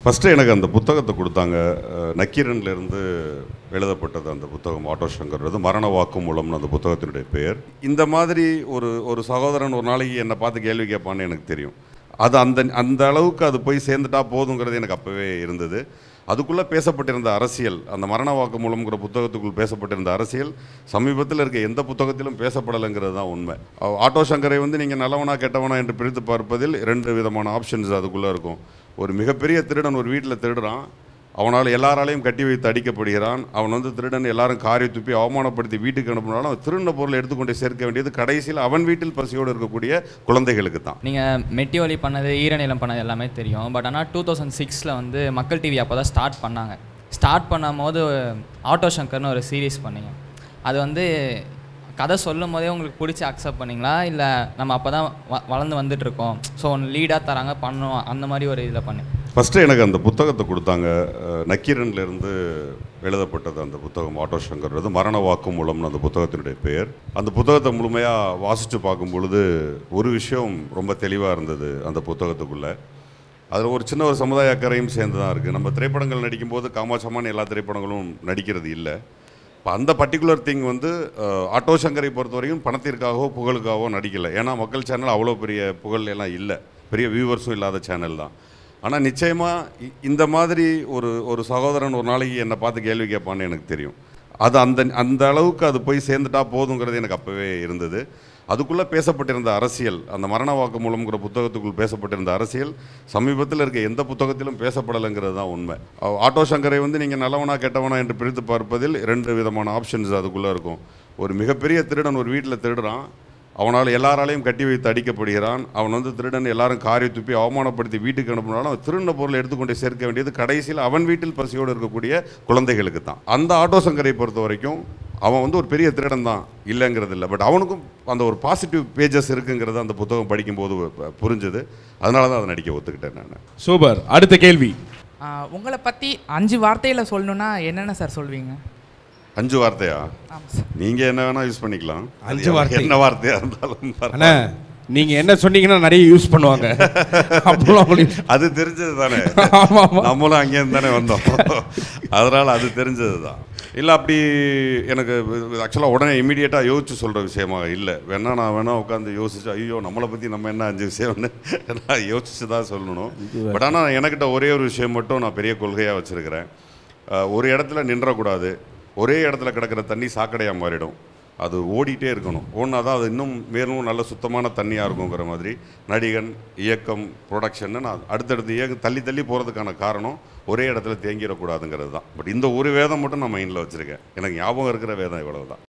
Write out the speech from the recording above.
First எனக்கு அந்த புத்தகத்தை கொடுத்தாங்க அஹ், நக்கீரன்லேருந்து எழுதப்பட்டது அந்த புத்தகம் ஆட்டோ சங்கர்றது மரண வாக்குமூலம்னு அந்த புத்தகத்தினுடைய பெயர் இந்த மாதிரி ஒரு ஒரு சகோதரன் ஒரு நாளைக்கு என்னை பார்த்து கேள்வி கேட்பான்னு எனக்கு தெரியும் அது அந்த அந்த அளவுக்கு அது போய் சேர்ந்துட்டா போதுங்கிறது எனக்கு அப்போவே இருந்தது அதுக்குள்ளே பேசப்பட்டிருந்த அரசியல் அந்த மரண வாக்குமூலம்ங்கிற புத்தகத்துக்குள் பேசப்பட்டிருந்த அரசியல் சமீபத்தில் இருக்க எந்த புத்தகத்திலும் பேசப்படலைங்கிறது தான் உண்மை அஹ், ஆட்டோ சங்கரை வந்து நீங்கள் நல்லவனா கெட்டவனா என்று பிரித்து பார்ப்பதில் ரெண்டு விதமான ஆப்ஷன்ஸ் அதுக்குள்ளே இருக்கும் ஒரு மிகப்பெரிய திருடன் ஒரு வீட்டில் திருடுறான் அவனால் எல்லாராலையும் கட்டி வைத்து அடிக்கப்படுகிறான் அவன் வந்து திருடன் எல்லாரும் காரி துப்பி அவமானப்படுத்தி வீட்டுக்கு அனுப்பினாலும் அவன் திருடின பொருளை எடுத்துக்கொண்டு சேர்க்க வேண்டியது கடைசியில் அவன் வீட்டில் பசியோடு இருக்கக்கூடிய குழந்தைகளுக்கு தான் நீங்கள் மெட்டிவலி பண்ணது ஈரநிலம் பண்ணது எல்லாமே தெரியும் பட் ஆனால் டூ தௌசண்ட் சிக்ஸில் வந்து மக்கள் டிவி அப்போ தான் ஸ்டார்ட் பண்ணாங்க ஸ்டார்ட் பண்ணும்போது ஆட்டோ சங்கர்னு ஒரு சீரீஸ் பண்ணீங்க அது வந்து கதை சொல்லும் போதே உங்களுக்கு பிடிச்சி அக்செப்ட் பண்ணீங்களா இல்லை நம்ம அப்போ தான் வ வளர்ந்து வந்துட்டு இருக்கோம் ஸோ ஒன்று லீடாக தராங்க பண்ணுவோம் அந்த மாதிரி ஒரு இதில் பண்ணி ஃபஸ்ட்டு எனக்கு அந்த புத்தகத்தை கொடுத்தாங்க அஹ், நக்கீரன்லேருந்து எழுதப்பட்டது அந்த புத்தகம் ஆட்டோ சங்கர்றது மரண வாக்குமூலம்னு அந்த புத்தகத்தினுடைய பெயர் அந்த புத்தகத்தை முழுமையாக வாசித்து பார்க்கும் பொழுது ஒரு விஷயம் ரொம்ப தெளிவாக இருந்தது அந்த புத்தகத்துக்குள்ளே அதில் ஒரு சின்ன ஒரு சமுதாய அக்கறையும் சேர்ந்து தான் இருக்குது நம்ம திரைப்படங்கள் நடிக்கும்போது காமாட்சமான எல்லா திரைப்படங்களும் நடிக்கிறது இல்லை இப்போ அந்த பர்டிகுலர் திங் வந்து அஹ், ஆட்டோ சங்கரை பொறுத்தவரைக்கும் பணத்திற்காகவோ புகழுக்காகவோ நடிக்கலை ஏன்னா மக்கள் சேனல் அவ்வளோ பெரிய புகழ் எல்லாம் இல்லை பெரிய வியூவர்ஸும் இல்லாத சேனல் தான் ஆனால் நிச்சயமாக இந்த மாதிரி ஒரு ஒரு சகோதரன் ஒரு நாளைக்கு என்னை பார்த்து கேள்வி கேட்பான்னு எனக்கு தெரியும் அது அந்த அந்த அளவுக்கு அது போய் சேர்ந்துட்டா போதுங்கிறது எனக்கு அப்போவே இருந்தது அதுக்குள்ளே பேசப்பட்டிருந்த அரசியல் அந்த மரண வாக்கு மூலம்ங்கிற புத்தகத்துக்குள் பேசப்பட்டிருந்த அரசியல் சமீபத்தில் இருக்க எந்த புத்தகத்திலும் பேசப்படலைங்கிறது தான் உண்மை அஹ் ஆட்டோ சங்கரை வந்து நீங்கள் நல்லவனா கெட்டவனா என்று பிரித்து பார்ப்பதில் ரெண்டு விதமான ஆப்ஷன்ஸ் அதுக்குள்ளே இருக்கும் ஒரு மிகப்பெரிய திருடன் ஒரு வீட்டில் திருடுறான் அவனால் எல்லாராலையும் கட்டி வைத்து அடிக்கப்படுகிறான் அவன் வந்து திருடன் எல்லாரும் காரி துப்பி அவமானப்படுத்தி வீட்டுக்கு அனுப்பினாலும் அவன் திருடின பொருளை எடுத்துக்கொண்டு சேர்க்க வேண்டியது கடைசியில் அவன் வீட்டில் பசியோடு இருக்கக்கூடிய குழந்தைகளுக்கு தான் அந்த ஆட்டோ சங்கரை பொறுத்த வரைக்கும் அவன் வந்து ஒரு பெரிய திருடன் தான் இல்லைங்கிறது இல்லை பட் அவனுக்கும் அந்த ஒரு பாசிட்டிவ் பேஜஸ் இருக்குங்கிறது அந்த புத்தகம் படிக்கும்போது ப- புரிஞ்சுது அதனால தான் அதை நடிக்க ஒத்துக்கிட்டேன் நான் சூப்பர் அடுத்த கேள்வி ஆ, உங்களை பற்றி அஞ்சு வார்த்தையில் சொல்லணுன்னா என்னென்ன சார் சொல்வீங்க அஞ்சு வார்த்தையா ஆமாம் சார் நீங்கள் என்ன வேணால் யூஸ் பண்ணிக்கலாம் அஞ்சு அது வார்த்தை. என்ன வார்த்தையாக இருந்தாலும் அண்ணா நீங்க என்ன சொன்னீங்கன்னா நிறைய யூஸ் பண்ணுவாங்க அப்பெல்லாம் உங்களுக்கு அது தெரிஞ்சது தானே ஆமா ஆமா நம்மளும் அங்கேருந்து தானே வந்தோம் அதனால் அது தெரிஞ்சது தான் இல்லை அப்படி எனக்கு ஆக்சுவலாக உடனே இமீடியட்டாக யோசிச்சு சொல்கிற விஷயமா இல்லை வேணா நான் வேணா உட்காந்து யோசிச்சு ஐயோ நம்மளை பற்றி நம்ம என்ன அஞ்சு விஷயம்னு நான் யோசிச்சு தான் சொல்லணும் பட் ஆனால் எனக்கிட்ட ஒரே ஒரு விஷயம் மட்டும் நான் பெரிய கொள்கையாக வச்சுருக்கிறேன் ஒரு இடத்துல நின்றக்கூடாது ஒரே இடத்துல கிடக்கிற தண்ணி சாக்கடையாக மாறிடும் அது ஓடிட்டே இருக்கணும் ஓடினா தான் அது இன்னும் மேலும் நல்ல சுத்தமான தண்ணியாக இருக்குங்கிற மாதிரி நடிகன் இயக்கம் ப்ரொடக்ஷன்னு நான் அடுத்தடுத்து இயக்க தள்ளி தள்ளி போகிறதுக்கான காரணம் ஒரே இடத்துல தேங்கிடக்கூடாதுங்கிறது தான் பட் இந்த ஒரு வேதம் மட்டும் நான் மைண்டில் வச்சுருக்கேன் எனக்கு ஞாபகம் இருக்கிற வேதம் இவ்வளவு தான்